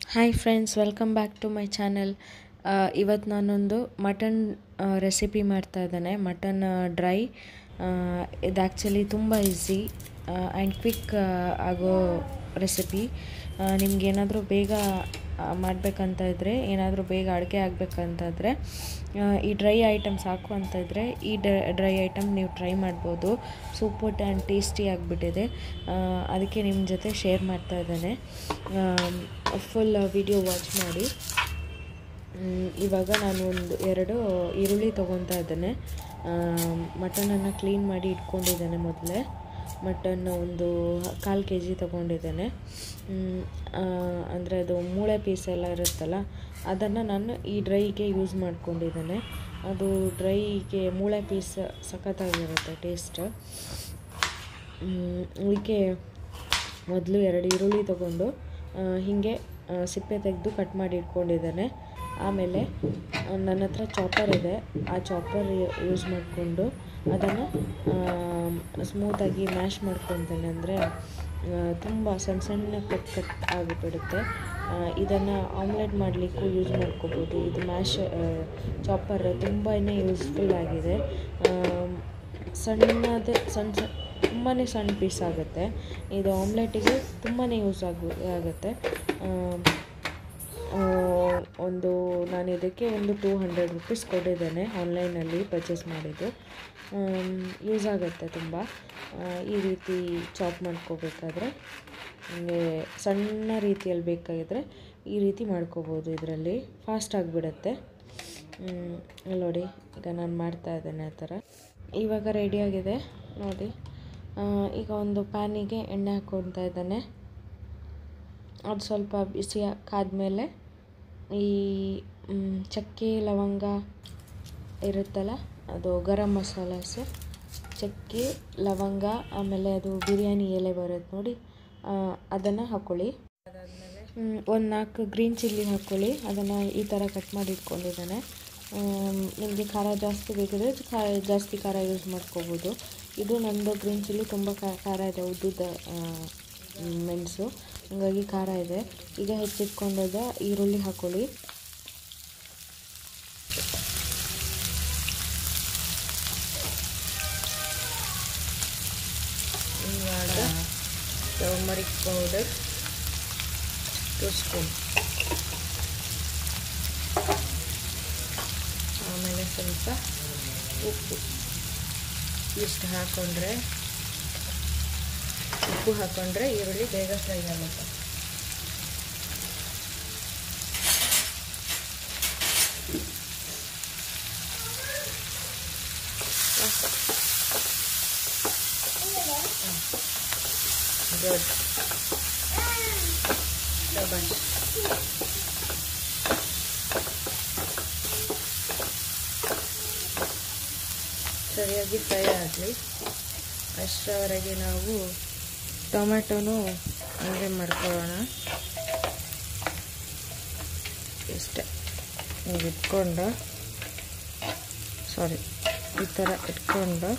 hi friends welcome back to my channel ಇವತ್ತು ನಾನೊಂದು mutton recipe ಮಾಡ್ತಾ ಇದ್ದೇನೆ ಮಟನ್ ಡ್ರೈ ಇದು ಆ್ಯಕ್ಚುಲಿ ತುಂಬ ಈಸಿ ಆ್ಯಂಡ್ ಕ್ವಿಕ್ ಆಗೋ ರೆಸಿಪಿ ನಿಮ್ಗೇನಾದರೂ ಬೇಗ ಮಾಡಬೇಕಂತ ಇದ್ದರೆ ಏನಾದರೂ ಬೇಗ ಅಡುಗೆ ಆಗಬೇಕಂತಾದರೆ ಈ ಡ್ರೈ ಐಟಮ್ಸ್ ಸಾಕು ಅಂತ ಇದ್ದರೆ ಈ ಡ್ರೈ ಐಟಮ್ ನೀವು ಟ್ರೈ ಮಾಡ್ಬೋದು ಸೂಪರ್ ಆ್ಯಂಡ್ ಟೇಸ್ಟಿ ಆಗಿಬಿಟ್ಟಿದೆ ಅದಕ್ಕೆ ನಿಮ್ಮ ಜೊತೆ ಶೇರ್ ಮಾಡ್ತಾ ಇದ್ದೇನೆ ಫುಲ್ ವಿಡಿಯೋ ವಾಚ್ ಮಾಡಿ ಇವಾಗ ನಾನು ಒಂದು ಎರಡು ಈರುಳ್ಳಿ ತೊಗೊತಾ ಇದ್ದೇನೆ ಮಟನನ್ನು ಕ್ಲೀನ್ ಮಾಡಿ ಇಟ್ಕೊಂಡಿದ್ದೇನೆ ಮೊದಲೇ ಮಟನ್ ಒಂದು ಕಾಲು ಕೆ ಜಿ ತೊಗೊಂಡಿದ್ದೇನೆ ಅಂದರೆ ಅದು ಮೂಳೆ ಪೀಸ್ ಎಲ್ಲ ಇರುತ್ತಲ್ಲ ಅದನ್ನು ನಾನು ಈ ಡ್ರೈಗೆ ಯೂಸ್ ಮಾಡ್ಕೊಂಡಿದ್ದೇನೆ ಅದು ಡ್ರೈಗೆ ಮೂಳೆ ಪೀಸ್ ಸಖತ್ತಾಗಿರುತ್ತೆ ಟೇಸ್ಟ್ ಅದಕ್ಕೆ ಮೊದಲು ಎರಡು ಈರುಳ್ಳಿ ತೊಗೊಂಡು ಹೀಗೆ ಸಿಪ್ಪೆ ತೆಗೆದು ಕಟ್ ಮಾಡಿ ಇಟ್ಕೊಂಡಿದ್ದೇನೆ ಆಮೇಲೆ ನನ್ನ ಹತ್ರ ಚಾಪರ್ ಇದೆ ಆ ಚಾಪರ್ ಯೂಸ್ ಮಾಡಿಕೊಂಡು ಅದನ್ನು ಸ್ಮೂತಾಗಿ ಮ್ಯಾಶ್ ಮಾಡ್ಕೊತೇನೆ ಅಂದರೆ ತುಂಬ ಸಣ್ಣ ಸಣ್ಣ ಕಟ್ ಕಟ್ ಆಗಿಬಿಡುತ್ತೆ ಇದನ್ನು ಆಮ್ಲೆಟ್ ಮಾಡಲಿಕ್ಕೂ ಯೂಸ್ ಮಾಡ್ಕೋಬೋದು ಇದು ಮ್ಯಾಶ್ ಚಾಪರ್ ತುಂಬಾ ಯೂಸ್ಫುಲ್ ಆಗಿದೆ ಸಣ್ಣದೇ ಸಣ್ಣ ಸಣ್ಣ ತುಂಬಾ ಸಣ್ಣ ಪೀಸ್ ಆಗುತ್ತೆ ಇದು ಆಮ್ಲೆಟಿಗೆ ತುಂಬಾ ಯೂಸ್ ಆಗು ಆಗುತ್ತೆ ಒಂದು ನಾನು ಇದಕ್ಕೆ ಒಂದು ಟೂ ಹಂಡ್ರೆಡ್ ರುಪೀಸ್ ಕೊಟ್ಟಿದ್ದೇನೆ ಆನ್ಲೈನಲ್ಲಿ ಪರ್ಚೇಸ್ ಮಾಡಿದ್ದು ಯೂಸ್ ಆಗುತ್ತೆ ತುಂಬ ಈ ರೀತಿ ಚಾಪ್ ಮಾಡ್ಕೋಬೇಕಾದ್ರೆ ನಿಮಗೆ ಸಣ್ಣ ರೀತಿಯಲ್ಲಿ ಬೇಕಾಗಿದ್ದರೆ ಈ ರೀತಿ ಮಾಡ್ಕೋಬೋದು ಇದರಲ್ಲಿ ಫಾಸ್ಟ್ ಆಗಿಬಿಡುತ್ತೆ ನೋಡಿ ಈಗ ನಾನು ಮಾಡ್ತಾ ಇದ್ದೇನೆ ಆ ಥರ ಇವಾಗ ರೆಡಿಯಾಗಿದೆ ನೋಡಿ ಈಗ ಒಂದು ಪ್ಯಾನಿಗೆ ಎಣ್ಣೆ ಹಾಕ್ಕೊತಾ ಇದ್ದಾನೆ ಅದು ಸ್ವಲ್ಪ ಬಿಸಿ ಕಾದ್ಮೇಲೆ ಈ ಚಕ್ಕೆ ಲವಂಗ ಇರುತ್ತಲ್ಲ ಅದು ಗರಂ ಮಸಾಲಾಸು ಚಕ್ಕೆ ಲವಂಗ ಆಮೇಲೆ ಅದು ಬಿರಿಯಾನಿ ಎಲೆ ಬರುತ್ತೆ ನೋಡಿ ಅದನ್ನು ಹಾಕ್ಕೊಳ್ಳಿ ಒಂದು ನಾಲ್ಕು ಗ್ರೀನ್ ಚಿಲ್ಲಿ ಹಾಕ್ಕೊಳ್ಳಿ ಅದನ್ನು ಈ ಥರ ಕಟ್ ಮಾಡಿ ಇಟ್ಕೊಂಡಿದ್ದಾನೆ ನಿಮಗೆ ಖಾರ ಜಾಸ್ತಿ ಬೇಕಿದ್ರೆ ಖಾರ ಜಾಸ್ತಿ ಖಾರ ಯೂಸ್ ಮಾಡ್ಕೋಬೋದು ಇದು ನಮ್ಮದು ಗ್ರೀನ್ ಚಿಲ್ಲಿ ತುಂಬ ಖಾರ ಇದೆ ಉದ್ದುದ ಮೆಣಸು ಹಾಗಾಗಿ ಖಾರ ಇದೆ ಈಗ ಹೆಚ್ಚಿಟ್ಕೊಂಡಾಗ ಈರುಳ್ಳಿ ಹಾಕ್ಕೊಳ್ಳಿ ಇವಾಗ ಟರ್ಮರಿಕ್ ಪೌಡರ್ ಟೂ ಸ್ಪೂನ್ ಆಮೇಲೆ ಸ್ವಲ್ಪ ಉಪ್ಪು ಇಷ್ಟು ಹಾಕ್ಕೊಂಡ್ರೆ ಉಪ್ಪು ಹಾಕ್ಕೊಂಡ್ರೆ ಈರುಳ್ಳಿ ಬೇಗ ಫ್ರೈ ಆಗುತ್ತೆ ಗುಡ್ ಬನ್ನಿ ಸರಿಯಾಗಿ ಫ್ರೈ ಆಗಲಿ ಅಷ್ಟರವರೆಗೆ ನಾವು ಟೊಮೆಟೊನು ಹಂಗೆ ಮಾಡ್ಕೊಳ್ಳೋಣ ಇಷ್ಟೇ ಈಗ ಇಟ್ಕೊಂಡು ಸಾರಿ ಈ ಥರ ಇಟ್ಕೊಂಡು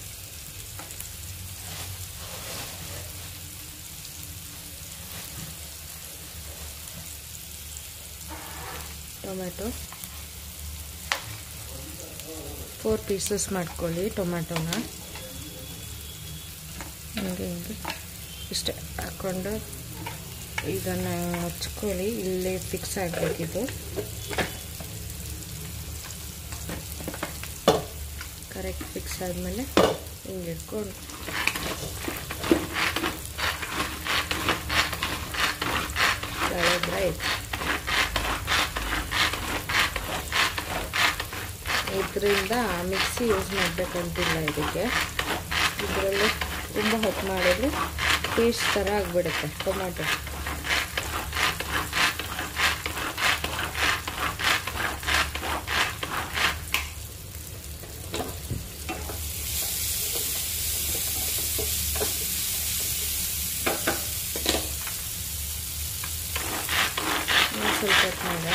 ಟೊಮೆಟೊ ಫೋರ್ ಪೀಸಸ್ ಮಾಡ್ಕೊಳ್ಳಿ ಟೊಮ್ಯಾಟೊನ ಹಿಂಗೆ ಹಿಂಗೆ ಇಷ್ಟೇ ಹಾಕ್ಕೊಂಡು ಇದನ್ನು ಹಚ್ಕೊಳ್ಳಿ ಇಲ್ಲೇ ಫಿಕ್ಸ್ ಆಗಬೇಕಿದು ಕರೆಕ್ಟ್ ಫಿಕ್ಸ್ ಆದಮೇಲೆ ಹಿಂಗೆ ಇಟ್ಕೊಂಡು ಬೆಳೆದ್ರೆ ಇದರಿಂದ ಮಿಕ್ಸಿ ಯೂಸ್ ಮಾಡಬೇಕಂತಿಲ್ಲ ಇದಕ್ಕೆ ಇದರಲ್ಲಿ ತುಂಬ ಹೊತ್ತು ಮಾಡಿದ್ರೆ ಪೇಸ್ಟ್ ಥರ ಆಗಿಬಿಡುತ್ತೆ ಟೊಮ್ಯಾಟೊ ಸ್ವಲ್ಪ ಹೊತ್ತು ಮಾಡಿ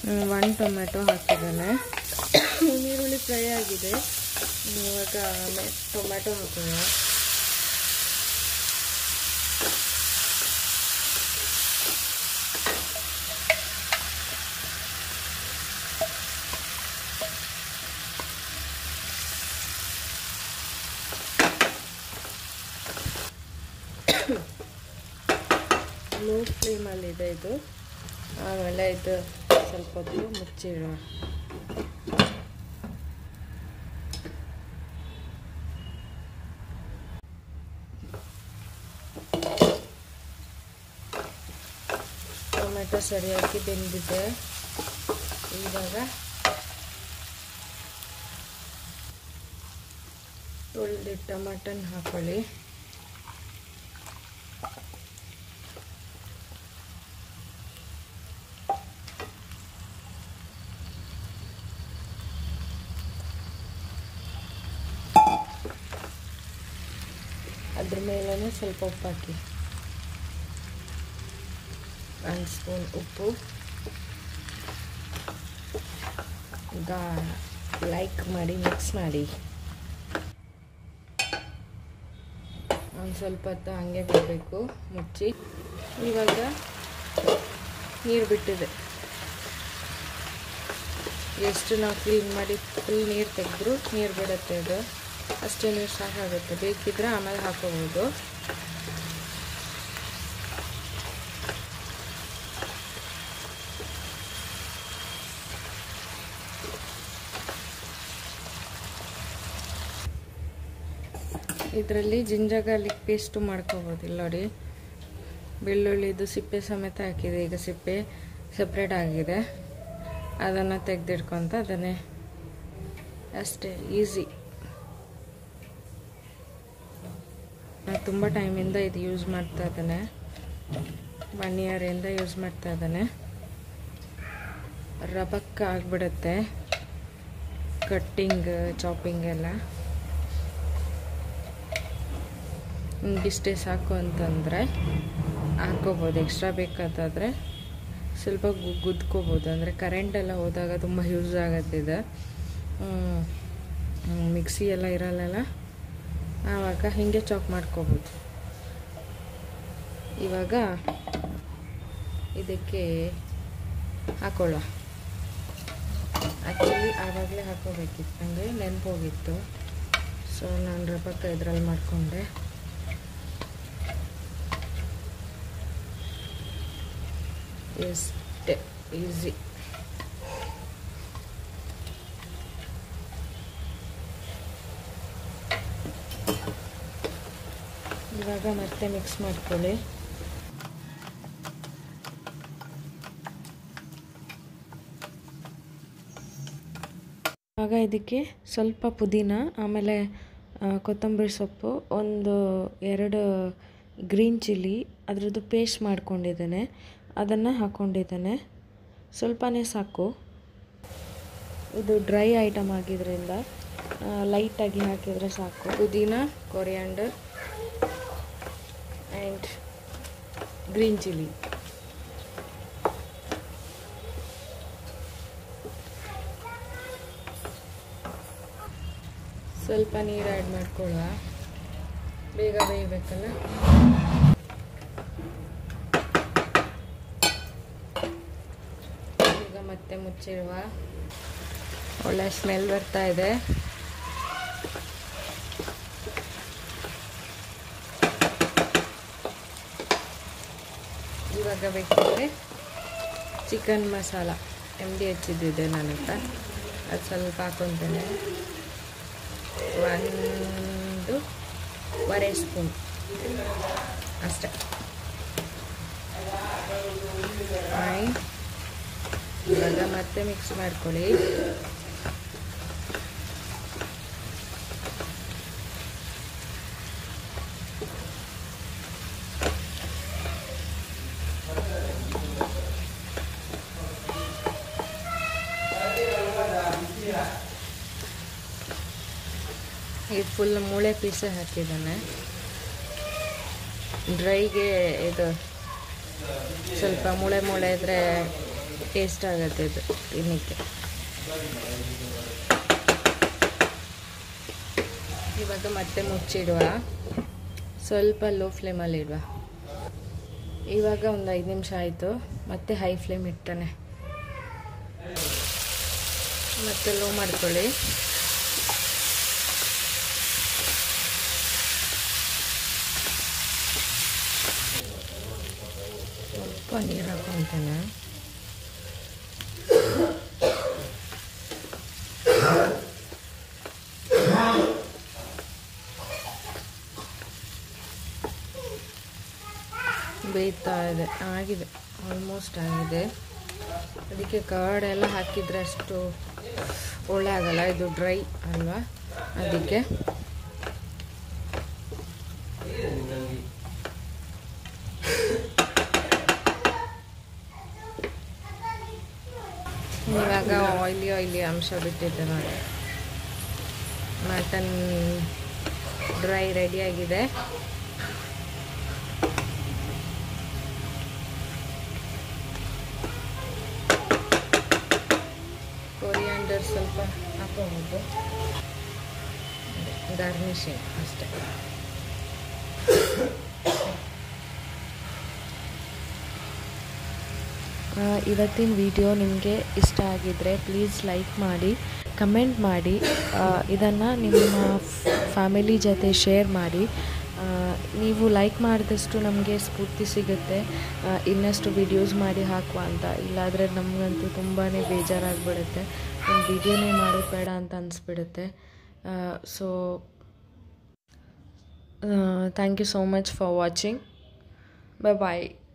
ಒನ್ ಟೊಮೆಟೊ ಹಾಕಿದ್ದಾನೆ ಈರುಳ್ಳಿ ಫ್ರೈ ಆಗಿದೆ ಇವಾಗ ಟೊಮೆಟೊ ಹಾಕೋಣ ಲೋ ಫ್ಲೇಮಲ್ಲಿದೆ ಇದು ಆಮೇಲೆ ಇದು ಸ್ವಲ್ಪ ಹೊತ್ತು ಮುಚ್ಚಿಡುವ ಟೊಮೆಟೊ ಸರಿಯಾಗಿ ಬೆಂದಿದೆ ಇವಾಗ ತೊಳೆದಿಟ್ಟ ಮಟನ್ ಹಾಕೊಳ್ಳಿ ಅದ್ರ ಮೇಲೇ ಸ್ವಲ್ಪ ಉಪ್ಪು ಹಾಕಿ ಒಂದು ಸ್ಪೂನ್ ಉಪ್ಪು ಈಗ ಲೈಕ್ ಮಾಡಿ ಮಿಕ್ಸ್ ಮಾಡಿ ಒಂದು ಸ್ವಲ್ಪ ಹೊತ್ತು ಹಂಗೆ ಬಿಡಬೇಕು ಮುಚ್ಚಿ ಇವಾಗ ನೀರು ಬಿಟ್ಟಿದೆ ಎಷ್ಟು ನಾವು ಕ್ಲೀನ್ ಮಾಡಿ ಫುಲ್ ನೀರು ತೆಗೆದ್ರು ನೀರು ಬಿಡುತ್ತೆ ಇದು ಅಷ್ಟೇ ನೀರು ಸಾಕಾಗುತ್ತೆ ಬೇಕಿದ್ರೆ ಆಮೇಲೆ ಹಾಕೋಬೋದು ಇದರಲ್ಲಿ ಜಿಂಜರ್ ಗಾರ್ಲಿಕ್ ಪೇಸ್ಟು ಮಾಡ್ಕೋಬೋದು ಇಲ್ಲಿ ನೋಡಿ ಬೆಳ್ಳುಳ್ಳಿದು ಸಿಪ್ಪೆ ಸಮೇತ ಹಾಕಿದೆ ಈಗ ಸಿಪ್ಪೆ ಸಪ್ರೇಟ್ ಆಗಿದೆ ಅದನ್ನು ತೆಗೆದಿಟ್ಕೊತ ಅದನ್ನೇ ಅಷ್ಟೇ ಈಸಿ ನಾನು ತುಂಬ ಟೈಮಿಂದ ಇದು ಯೂಸ್ ಮಾಡ್ತಾ ಇದ್ದಾನೆ ಒನ್ ಇಯರಿಂದ ಯೂಸ್ ಮಾಡ್ತಾ ಇದ್ದಾನೆ ರಬಕ್ಕ ಆಗಿಬಿಡುತ್ತೆ ಕಟ್ಟಿಂಗ್ ಚಾಪಿಂಗ್ ಎಲ್ಲ ಇಷ್ಟೇ ಸಾಕು ಅಂತಂದರೆ ಹಾಕ್ಕೋಬೋದು ಎಕ್ಸ್ಟ್ರಾ ಬೇಕಾದಾದರೆ ಸ್ವಲ್ಪ ಗು- ಗುದ್ಕೋಬೋದು ಅಂದರೆ ಕರೆಂಟೆಲ್ಲ ಹೋದಾಗ ತುಂಬ ಯೂಸ್ ಆಗುತ್ತೆ ಇದು ಮಿಕ್ಸಿ ಎಲ್ಲ ಇರಲ್ಲಲ್ಲ ಆವಾಗ ಹೀಗೆ ಚಾಪ್ ಮಾಡ್ಕೋಬೋದು ಇವಾಗ ಇದಕ್ಕೆ ಹಾಕೊಳ್ಳೋ ಆ್ಯಕ್ಚುಲಿ ಆವಾಗಲೇ ಹಾಕೋಬೇಕಿತ್ತು ನನಗೆ ನೆನಪೋಗಿತ್ತು ಸೊ ನಾನು ರಬಕ್ಕ ಇದ್ರಲ್ಲಿ ಮಾಡಿಕೊಂಡೆ ಎಷ್ಟೇ ಈಸಿ ಇವಾಗ ಮತ್ತೆ ಮಿಕ್ಸ್ ಮಾಡ್ಕೊಳ್ಳಿ ಆಗ ಇದಕ್ಕೆ ಸ್ವಲ್ಪ ಪುದೀನ ಆಮೇಲೆ ಆ, ಕೊತ್ತಂಬರಿ ಸೊಪ್ಪು ಒಂದು ಎರಡು ಗ್ರೀನ್ ಚಿಲ್ಲಿ ಅದರದ್ದು ಪೇಸ್ಟ್ ಮಾಡ್ಕೊಂಡಿದ್ದಾನೆ ಅದನ್ನು ಹಾಕ್ಕೊಂಡಿದ್ದಾನೆ ಸ್ವಲ್ಪನೇ ಸಾಕು ಇದು ಡ್ರೈ ಐಟಮ್ ಆಗಿದ್ದರಿಂದ ಲೈಟಾಗಿ ಹಾಕಿದರೆ ಸಾಕು ಪುದೀನ ಕೊರಿಯಾಂಡರ್ ಆ್ಯಂಡ್ ಗ್ರೀನ್ ಚಿಲ್ಲಿ ಸ್ವಲ್ಪ ನೀರು ಆ್ಯಡ್ ಮಾಡ್ಕೊಳ್ಳುವ ಬೇಗ ಬೇಯಬೇಕಲ್ಲ ಈಗ ಮತ್ತೆ ಮುಚ್ಚಿಡುವ ಒಳ್ಳೆ ಸ್ಮೆಲ್ ಬರ್ತಾ ಇದೆ ಇವಾಗ ಬೇಕಿದ್ರೆ ಚಿಕನ್ ಮಸಾಲ ಎಮ್ ಡಿ ಹಚ್ಚಿದ್ದಿದೆ ನನ್ನ ಹತ್ರ ಅದು ಸ್ವಲ್ಪ ಹಾಕೊತೇನೆ ಒಂದು ವರೆ ಸ್ಪೂನ್ ಅಷ್ಟೆ ಆಯ್ತು ಇವಾಗ ಮತ್ತೆ ಮಿಕ್ಸ್ ಮಾಡ್ಕೊಳ್ಳಿ ಇದು ಫುಲ್ ಮೂಳೆ ಪೀಸೇ ಹಾಕಿದ್ದಾನೆ ಡ್ರೈಗೆ ಇದು ಸ್ವಲ್ಪ ಮೂಳೆ ಮೂಳೆ ಇದ್ದರೆ ಟೇಸ್ಟ್ ಆಗುತ್ತೆ ಇದು ತಿನ್ನಕ್ಕೆ ಇವಾಗ ಮತ್ತೆ ಮುಚ್ಚಿಡುವ ಸ್ವಲ್ಪ ಲೋ ಫ್ಲೇಮಲ್ಲಿ ಇಡುವ ಇವಾಗ ಒಂದು ಐದು ನಿಮಿಷ ಆಯಿತು ಮತ್ತೆ ಹೈ ಫ್ಲೇಮ್ ಇಡ್ತಾನೆ ಮತ್ತೆ ಲೋ ಮಾಡ್ಕೊಳ್ಳಿ ಸ್ವಲ್ಪ ನೀರು ಹಾಕೊತಾನೆ ಬೇಯ್ತಾ ಇದೆ ಆಗಿದೆ ಆಲ್ಮೋಸ್ಟ್ ಆಗಿದೆ ಅದಕ್ಕೆ ಕರ್ಡ್ ಎಲ್ಲ ಹಾಕಿದರೆ ಅಷ್ಟು ಒಳ್ಳೆ ಆಗಲ್ಲ ಇದು ಡ್ರೈ ಅಲ್ವಾ ಅದಕ್ಕೆ ಇವಾಗ ಆಯ್ಲಿ ಆಯ್ಲಿ ಅಂಶ ಬಿಟ್ಟಿದ್ದೆ ನೋಡಿ ಮಟನ್ ಡ್ರೈ ರೆಡಿಯಾಗಿದೆ ಕೊರಿಯಾಂಡರ್ ಸ್ವಲ್ಪ ಹಾಕೋಬೋದು ಗಾರ್ನಿಷಿಂಗ್ ಅಷ್ಟೇ ಇವತ್ತಿನ ವಿಡಿಯೋ ನಿಮಗೆ ಇಷ್ಟ ಆಗಿದ್ದರೆ ಪ್ಲೀಸ್ ಲೈಕ್ ಮಾಡಿ ಕಮೆಂಟ್ ಮಾಡಿ ಇದನ್ನು ನಿಮ್ಮ ಫ್ಯಾಮಿಲಿ ಜೊತೆ ಶೇರ್ ಮಾಡಿ ನೀವು ಲೈಕ್ ಮಾಡಿದಷ್ಟು ನಮಗೆ ಸ್ಫೂರ್ತಿ ಸಿಗುತ್ತೆ ಇನ್ನಷ್ಟು ವಿಡಿಯೋಸ್ ಮಾಡಿ ಹಾಕುವ ಅಂತ ಇಲ್ಲಾದರೆ ನಮಗಂತೂ ತುಂಬಾ ಬೇಜಾರಾಗಿಬಿಡುತ್ತೆ ಒಂದು ವಿಡಿಯೋನೇ ಮಾಡೋದು ಬೇಡ ಅಂತ ಅನಿಸ್ಬಿಡುತ್ತೆ so thank you so much for watching bye bye